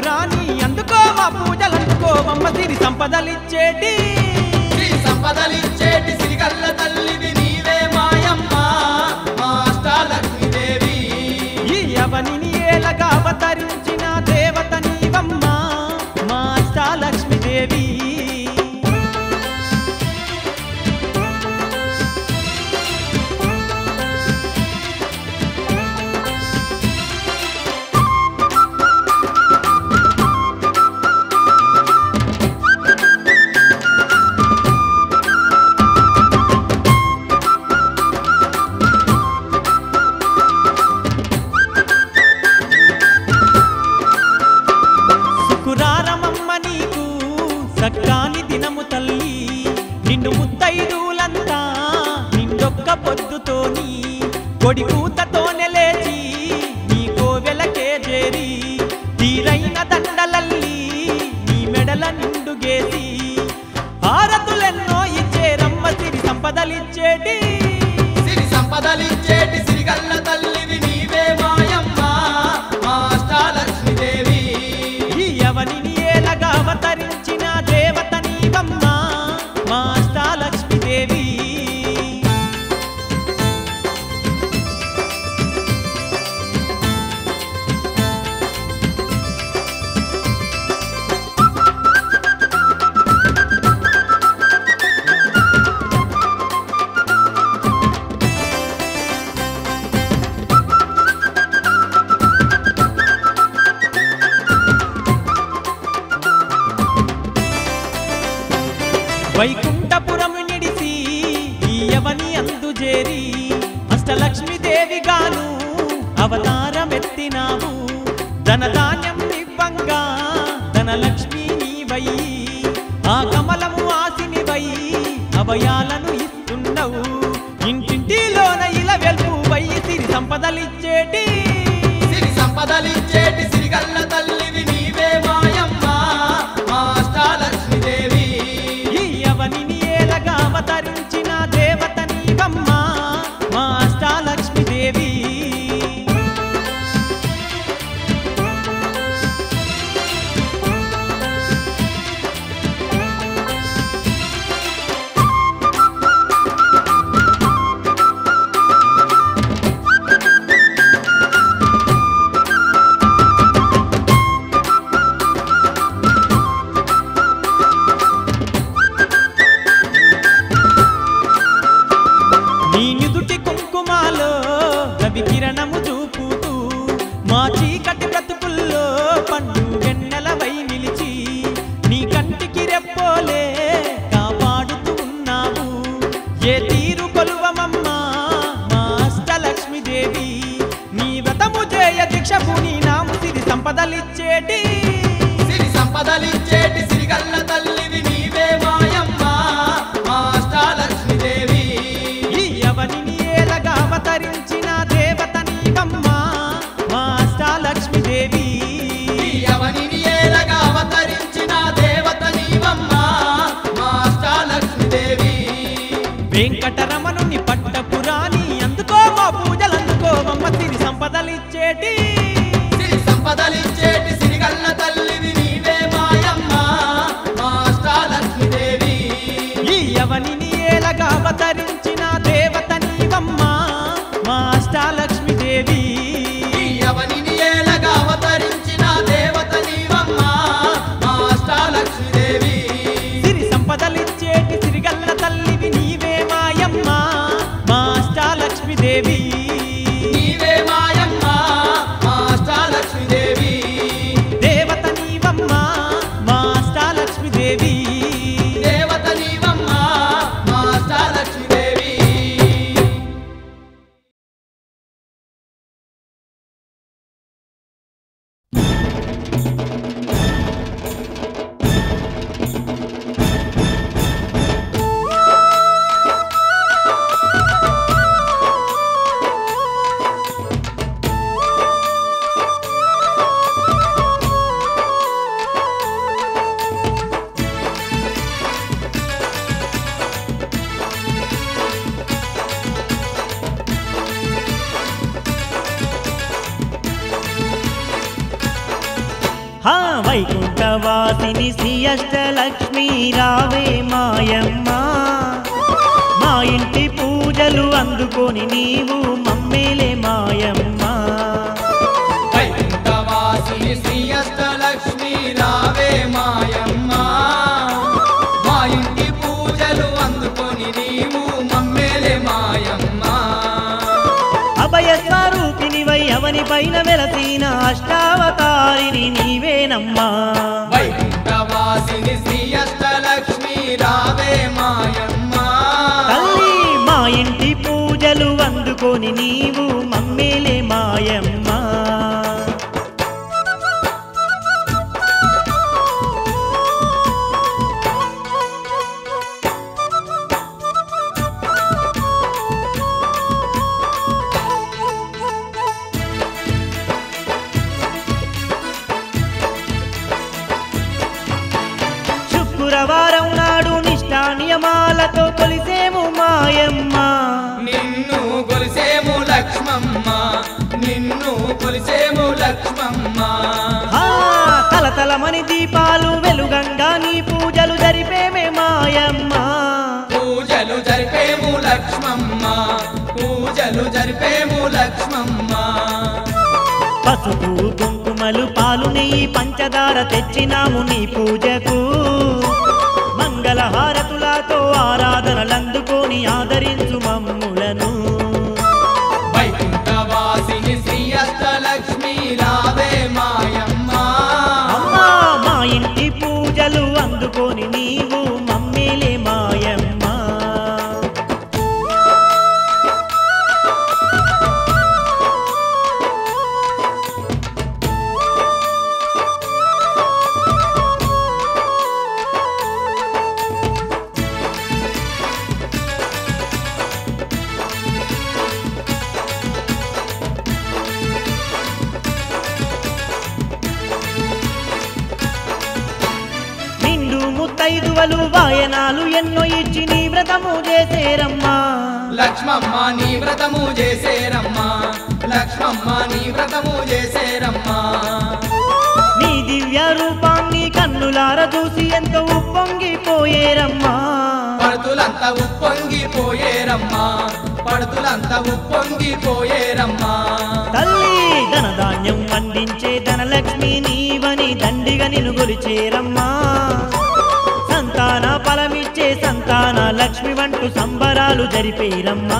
పురాణి అందుకో మా పూజలు అందుకోవమ్మ సిరి సంపదలిచ్చేటి శ్రీ సంపదలిచ్చేటి సిరిగల్ల తల్లివి నీవే మాయమ్మ మా అష్టాలక్ష్మీదేవి ఈ అవనిని ఏలగా అవతరించిన దేవత నీవమ్మ మా అష్టాలక్ష్మీదేవి శుకురారమమ్మ నీకు సక్కాని దినము తల్లి నిన్ను ముత్తైదులంతా నిండొక్క పొద్దుతోని కొడి కూతతోనే లేచి నీ కోవెలకే చేరి తీరైన దండలల్లి నీ మెడల నిండుగేసి హారతులెన్నో ఇచ్చేరమ్మ సిరి సంపదలిచ్చేటి సిరి సంపదలిచ్చేటి సిరిగల్ల తల్లివి నీవే మాయమ్మ మా అష్టాలక్ష్మీదేవి ఈ అవనిని ఏలగా అవతరించిన దేవత నీవమ్మ మా అష్టాలక్ష్మీదేవి వైకుంఠపురము నిడిసి ఈ యవని అందుజేరి అష్టలక్ష్మీదేవి గాను అవతారమెత్తినావు ధనధాన్యం ఇవ్వంగా ధనలక్ష్మి నీవై ఆ కమలము ఆసినివై అభయాలను ఇస్తున్నావు ఇంటింటిలోన ఇలా వెల్పు వై సిరి సంపదలిచ్చేటి సిరి సంపదలిచ్చేటి సిరిగల్ల తల్లివి నీవే మాయమ్మ మా అష్టాలక్ష్మీదేవి ఈ అవనిని ఏలగా అవతరించిన దేవత నీవమ్మ మా అష్టాలక్ష్మీదేవి నీ నిదుటి కుంకుమాలో రవి కిరణము చూపుతూ మా చీకటి బ్రతుకుల్లో పండు వెన్నెలవై నిలిచి నీ కంటికి రెప్పోలే కాపాడుతూ ఉన్నావు ఏ తీరు కొలువమమ్మా మా అష్టలక్ష్మీదేవి నీ వ్రతము చేయ దీక్షకు నీ నాము సిరి సంపదలిచ్చేటి సిరి సంపదలిచ్చేటి సిరిగల్ల తల్లివి నీవే మాయమ్మ మా అష్టాలక్ష్మీదేవి ఈ అవనిని ఏలగా అవతరించిన దేవత నీవమ్మ మా అష్టాలక్ష్మీదేవి ఈ అవనిని ఏలగా అవతరించిన దేవత నీవమ్మ మా అష్టాలక్ష్మీదేవి వెంకటరమణుని పట్టపురాణి అందుకో మా పూజలు అందుకోవమ్మ సిరి సంపదలిచ్చేటి సిరి సంపదలిచ్చేటి సిరిగల్ల తల్లివి నీవే మాయమ్మ మా అష్టాలక్ష్మీదేవి ఈ అవనిని ఏలగా అవతరించిన దేవత నీవమ్మ మా అష్టాలక్ష్మీదేవి ఈ అవనిని ఏలగా అవతరించిన దేవత నీవమ్మ మా అష్టాలక్ష్మీదేవి సిరి సంపదలిచ్చేటి సిరిగల్ల తల్లివి నీవే మాయమ్మ మా అష్టాలక్ష్మీదేవి నీవే మాయమ్మ మా అష్టాలక్ష్మీదేవి దేవత నీవమ్మ మా అష్టాలక్ష్మీదేవి దేవత నీవమ్మ మా అష్టాలక్ష్మీదేవి ఆ వైకుంఠవాసిని శ్రీ అష్టలక్ష్మి రావే మాయమ్మ మా ఇంటి పూజలు అందుకొని నీవు మమ్మేలే మాయమ్మ వైకుంఠవాసిని శ్రీ అష్టలక్ష్మి రావే మాయమ్మ మా ఇంటి పూజలు అందుకొని నీవు మమ్మేలే మాయమ్మ అభయ స్వరూపినివై అవని పైన వెలసిన అష్టావతారిని నీవేనమ్మా వైకుంఠవాసిని శ్రీ అష్టలక్ష్మి రావే మాయమ్మ తల్లి మా ఇంటి పూజలు అందుకొని నీవు మమ్మేలే మాయమ్మ శుక్రవారం నాడు నిష్టా నియమాలతో కొలిసేము మాయమ్మ నిన్ను కొలిసేము లక్ష్మమ్మ నిన్ను కొలిసేము లక్ష్మమ్మ ఆ తలతలమని దీపాలు వెలుగంగా నీ పూజలు జరిపేమే మాయమ్మ పూజలు జరిపేము లక్ష్మమ్మ పూజలు జరిపేము లక్ష్మమ్మ పసుపు కుంకుమలు పాలు నెయ్యి పంచదార తెచ్చినాము నీ పూజకు మంగళహారతులతో ఆరాధనలందుకొని ఆదరించు మమ్ములను వైకుంఠవాసిని శ్రీ అష్టలక్ష్మి రావే మాయమ్మ అమ్మా మా ఇంటి పూజలు అందుకొని నీవు మమ్మేలే మాయమ్మ నిండు ముత్తైదువలు వాయనాలు ఎన్నో ఇచ్చి నీ వ్రతము చేసేరమ్మా లక్ష్మమ్మ నీ వ్రతము చేసేరమ్మా లక్ష్మమ్మ నీ వ్రతము చేసేరమ్మా నీ దివ్య రూపాన్ని కన్నులార చూసి ఎంతో ఉప్పొంగిపోయేరమ్మా పడుతులంతా ఉప్పొంగిపోయేరమ్మా పడుతులంతా ఉప్పొంగిపోయేరమ్మా తల్లి ధనధాన్యం వండించే ధనలక్ష్మి నీవని దండిగా నిన్ను గొలిచేరమ్మా సంతాన ఫలమిచ్చే సంతాన లక్ష్మి వంటూ సంబరాలు జరిపేరమ్మా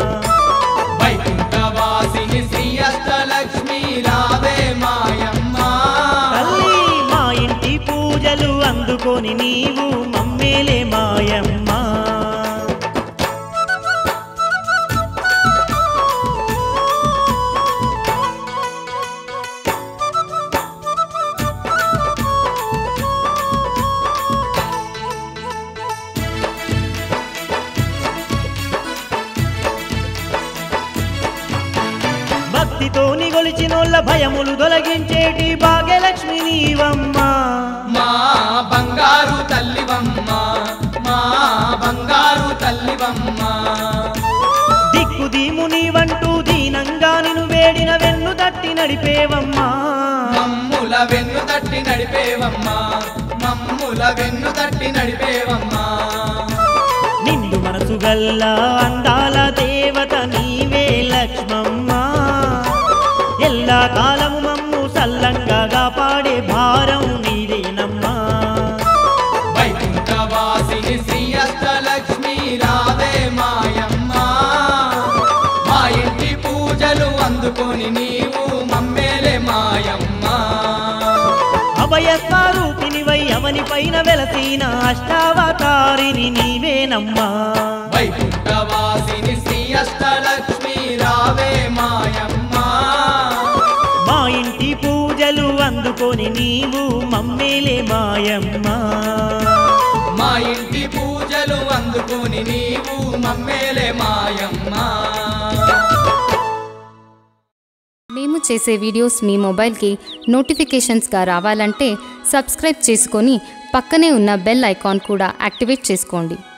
వైకుంఠవాసిని శ్రీ అష్టలక్ష్మి రావే మాయమ్మ తల్లి మా ఇంటి పూజలు అందుకొని నీవు మమ్మేలే మాయమ్మ భక్తితో నిగొలిచినోళ్ళ భయములు తొలగించేటి భాగ్యలక్ష్మి నీవమ్మా మా బంగారు తల్లివమ్మ మా బంగారు తల్లివమ్మ దిక్కు దీము నీవంటూ దీనంగా నిన్ను వేడిన వెన్ను తట్టి నడిపేవమ్మా మమ్ముల వెన్ను తట్టి నడిపేవమ్మా మమ్ముల వెన్ను తట్టి నడిపేవమ్మా నిండు మనసు గల్లా అందాల దేవత నీవే లక్ష్మమ్మ ఎల్లా కాలము మమ్ము సల్లంగా కాపాడే భారం నీదేనమ్మా వైకుంఠవాసిని శ్రీ అష్టలక్ష్మి రావే మాయమ్మ మా ఇంటి పూజలు అందుకొని నీవు మమ్మేలే మాయమ్మ అభయ స్వరూపినివై అవని పైన వెలసిన అష్టావతారిని నీవేనమ్మా వైకుంఠవాసిని శ్రీ అష్టలక్ష్మి రావే మాయమ్మ మా ఇంటి పూజలు అందుకొని నీవు మమ్మేలే మాయమ్మ మా ఇంటి పూజలు అందుకొని నీవు మమ్మేలే మాయమ్మ మేము చేసే వీడియోస్ మీ మొబైల్కి నోటిఫికేషన్స్గా రావాలంటే సబ్స్క్రైబ్ చేసుకొని పక్కనే ఉన్న బెల్ ఐకాన్ కూడా యాక్టివేట్ చేసుకోండి